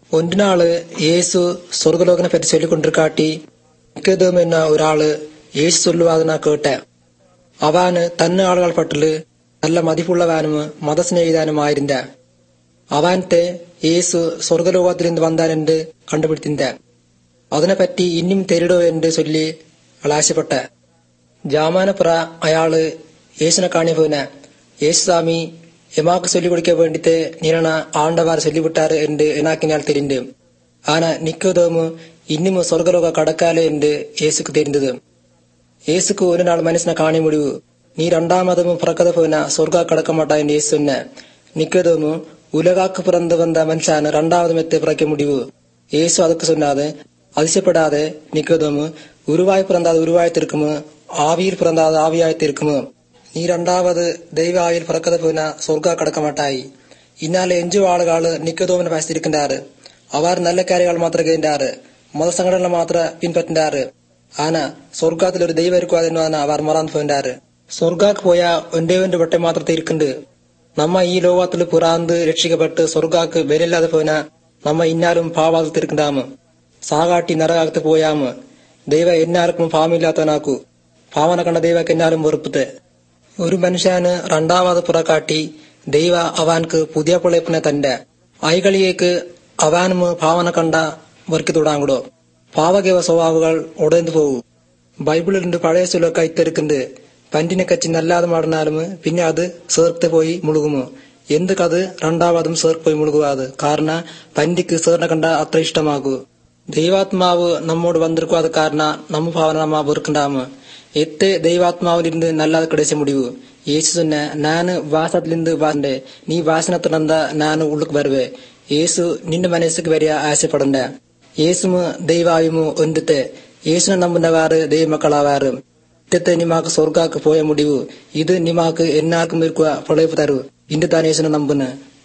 ഒന്നിനാള് യേസു സ്വർഗലോകനെ പറ്റി ചൊല്ലിക്കൊണ്ടിരിക്കാട്ടി നിക്കതം എന്ന ഒരാള് യേശു ചൊല്ലുവാതിനാ കേട്ടെ അവന് തന്നെ ആളുകൾ പട്ടില് നല്ല മതിപ്പുള്ളവാനും മതസ്നേഹിതാനുമായിരുന്ന അവനത്തെ യേസു സ്വർഗലോകത്തിൽ നിന്ന് വന്നാനെന്ന് കണ്ടുപിടിത്തിന്റെ അതിനെപ്പറ്റി ഇനിയും തരിടോ എന്ന് ചൊല്ലി അയാൾ ആശപ്പെട്ടെ ജാമാനപ്പുറ അയാള് യേശുനെ കാണിയപ്പോന് യേശുസ്വാമി എമാക്ക് ചൊല്ലി കൊടുക്കാൻ വേണ്ടിട്ട് നീരണ ആണ്ടവാർ ചൊല്ലിവിട്ടാറ് എന്ന് എനാക്കിനാൽ തിരിണ്ട് ആന നിക്കതോമ് ഇന്നും സ്വർഗലോക കടക്കാലെ എന്ന് യേസുക്ക് തിരിന്തത് യേസുക്ക് ഒരു നാൾ മനസ്സിനെ കാണി മുടിവ് നീ രണ്ടാമതും പിറക്കത പോന സ്വർഗ കടക്കമാട്ട എന്ന് യേസുന്നെ നിക്കതോമ് ഉലകാക്ക് പിറந்து വന്ന മനുഷ്യന് രണ്ടാമതും എത്തി പിറക്ക മുടിവ് യേசு அதுக்கு சொன்னாது அதிசயப்படாதே நிக்கதோமு உருவாய் பிறந்தாது உருவாய்த்திருக்குமு ஆவியில் பிறந்தாது ஆவியாய்த்திருக்குமு നീ രണ്ടാമത് ദൈവ ആവിൽ പിറക്കത പോന സ്വർഗ കടക്കമാട്ടായി ഇന്നാലെ എഞ്ചു ആളുകള് നിക്കതോമിനെ പാസിരിക്കണ്ടാറ് അവർ നല്ല കാര്യങ്ങൾ മാത്രം കേണ്ടാറ് മതസംഘടന മാത്രം പിൻപറ്റാറ് ആന സ്വർഗത്തിൽ ഒരു ദൈവം ഇരിക്കുവാതെന്നാണ് അവർ മറന്നു പോയിണ്ടാറ് സ്വർഗാക്ക് പോയ ഒണ്ടേവന്റെ വട്ടെ മാത്രത്തെ ഇരിക്കുന്നുണ്ട് നമ്മ ഈ ലോകത്തിൽ പുറാന്ത് രക്ഷിക്കപ്പെട്ട് സ്വർഗാക്ക് വിലയില്ലാതെ പോന നമ്മ ഇന്നാലും പാവാകത്ത് ഇരിക്കണ്ടാമ് സാകാട്ടി നരകാകത്ത് പോയാമ് ദൈവ എന്നാർക്കും പാവമില്ലാത്തവനാക്കൂ പാവന കണ്ട ദൈവക്ക് എന്നാലും വെറുപ്പത്തെ ഒരു മനുഷ്യന് രണ്ടാമത് പുറക്കാട്ടി ദൈവ അവൻക്ക് പുതിയ പിളപ്പിനെ തന്റെ ഐകളിയേക്ക് അവനും ഭാവന കണ്ട വർക്കി തുടങ്ങുടോ പാവകേവ സ്വഭാവങ്ങൾ ഉടന്നു പോകും ബൈബിളിലുണ്ട് പഴയ ചൊല്ലൊക്കെ ഇത്തെടുക്കുന്നുണ്ട് പന്റിനെ കച്ചി നല്ലാതെ മാടിനാലും പിന്നെ അത് ചേർത്ത് പോയി മുಳುകുമോ എന്ത് കത് രണ്ടാമതും ചേർക്ക് പോയി മുಳುകുക അത് കാരണം പന്റിക്ക് ചേർനെ കണ്ട അത്ര ഇഷ്ടമാകൂ ദൈവാത്മാവ് നമ്മോട് വന്നിരിക്കാതെ കാരണം നമ്മ ഭാവന നമ്മ വെറുക്കണ്ടാമ എത്തെ ദൈവാത്മാവിലിருந்து നല്ലാതെ கிடைச்ச முடிவு യേശു சொன்ன நான் வாசத்திலிருந்து வாண்டே நீ வாசனத்திலிருந்தா நான் உள்ளுக்கு வருவேன் യേശു നിന്റെ മനസ്സിക്ക് വരിക ആശപ്പെടണ്ട യേസുമു ദൈവായുമു ഒന്നിത്തെ യേശുനെ നമ്പുന്നവാറ് ദൈവമക്കളാവാറ് ഇറ്റത്തെ നിമാക്ക് സ്വർഗാക്ക് പോയ മുടിവ് ഇത് നിമാക്ക് എന്നാർക്കും ഇരിക്കുക പിളയപ്പ് തരൂ ഇന്റെ താൻ യേശുനെ നമ്പുന്നു